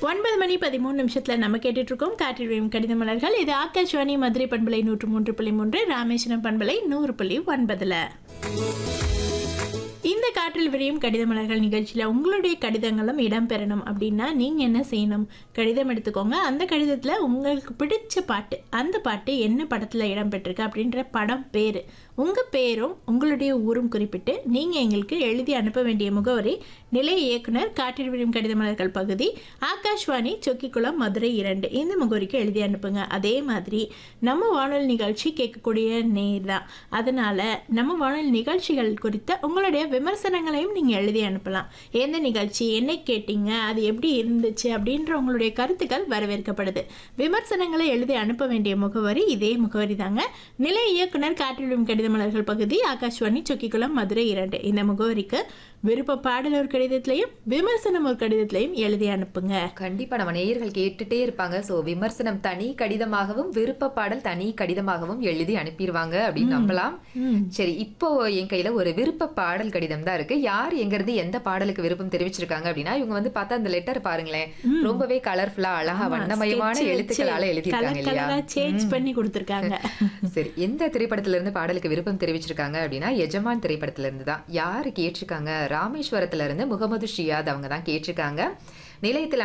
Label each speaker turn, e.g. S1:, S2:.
S1: ஒன்பது மணி பதிமூணு நிமிஷத்துல நம்ம கேட்டுட்டு இருக்கோம் காற்றில் விழும் கடித மலர்கள் இது ஆகாஷ்வாணி மதுரை பண்பலை நூற்று மூன்று புள்ளி மூன்று ராமேஸ்வரம் பண்பலை நூறு புள்ளி ஒன்பதுல இந்த காற்றில் விரியும் கடித மலர்கள் நிகழ்ச்சியில் உங்களுடைய கடிதங்களும் இடம்பெறணும் அப்படின்னா நீங்கள் என்ன செய்யணும் கடிதம் எடுத்துக்கோங்க அந்த கடிதத்தில் உங்களுக்கு பிடிச்ச பாட்டு அந்த பாட்டு என்ன படத்தில் இடம்பெற்றிருக்கு அப்படின்ற படம் பேர் உங்கள் பேரும் உங்களுடைய ஊரும் குறிப்பிட்டு நீங்கள் எங்களுக்கு எழுதி அனுப்ப வேண்டிய முகவரி நிலைய இயக்குனர் காற்றில் விரியும் கடித மலர்கள் பகுதி ஆகாஷ்வாணி சொக்கிக்குளம் மதுரை இரண்டு இந்த முகவரிக்கு எழுதி அனுப்புங்க அதே மாதிரி நம்ம வானொலி நிகழ்ச்சி கேட்கக்கூடிய நேர் தான் அதனால் நம்ம வானொலி நிகழ்ச்சிகள் குறித்த உங்களுடைய விமர்சனங்களையும் நீங்கள் எழுதி அனுப்பலாம் எந்த நிகழ்ச்சி என்ன கேட்டீங்க அது எப்படி இருந்துச்சு அப்படின்ற உங்களுடைய கருத்துக்கள் வரவேற்கப்படுது விமர்சனங்களை எழுதி அனுப்ப வேண்டிய முகவரி இதே முகவரி தாங்க நிலை இயக்குனர் காற்றிலும் கடித மலர்கள் பகுதி ஆகாஷ்வாணி சொக்கிக்குளம் மதுரை இரண்டு இந்த முகவரிக்கு விருப்ப பாடல் ஒரு கடிதத்திலையும் விமர்சனம் ஒரு கடிதத்திலையும் எழுதி அனுப்புங்க
S2: கண்டிப்பா நம்ம நேயர்கள் கேட்டுட்டே இருப்பாங்க சோ விமர்சனம் தனி கடிதமாகவும் விருப்ப பாடல் தனி கடிதமாகவும் எழுதி அனுப்பிடுவாங்க அப்படின்னு நம்பலாம் சரி இப்போ என் கையில ஒரு விருப்ப பாடல் கடிதம் தான் இருக்கு யார் எங்க இருந்து எந்த பாடலுக்கு விருப்பம் தெரிவிச்சிருக்காங்க அப்படின்னா இவங்க வந்து பார்த்தா அந்த லெட்டர் பாருங்களேன் ரொம்பவே கலர்ஃபுல்லா அழகா வண்ணமயமான
S1: sketch
S2: எழுத்துக்களால
S1: வச்சு
S2: எழுதியிருக்காங்க
S1: colour
S2: இல்லையா
S1: colour ஆ சேஞ்ச் பண்ணி கொடுத்துருக்காங்க
S2: சரி எந்த திரைப்படத்துல இருந்து பாடலுக்கு விருப்பம் தெரிவிச்சிருக்காங்க அப்படின்னா எஜமான் திரைப்படத்துல இருந்து தான் யாரு கேட்டிருக்காங்க ராமேஸ்வரத்துல இருந்து முகமது ஷியாத் அவங்க தான் கேட்டிருக்காங்க நிலையத்தில்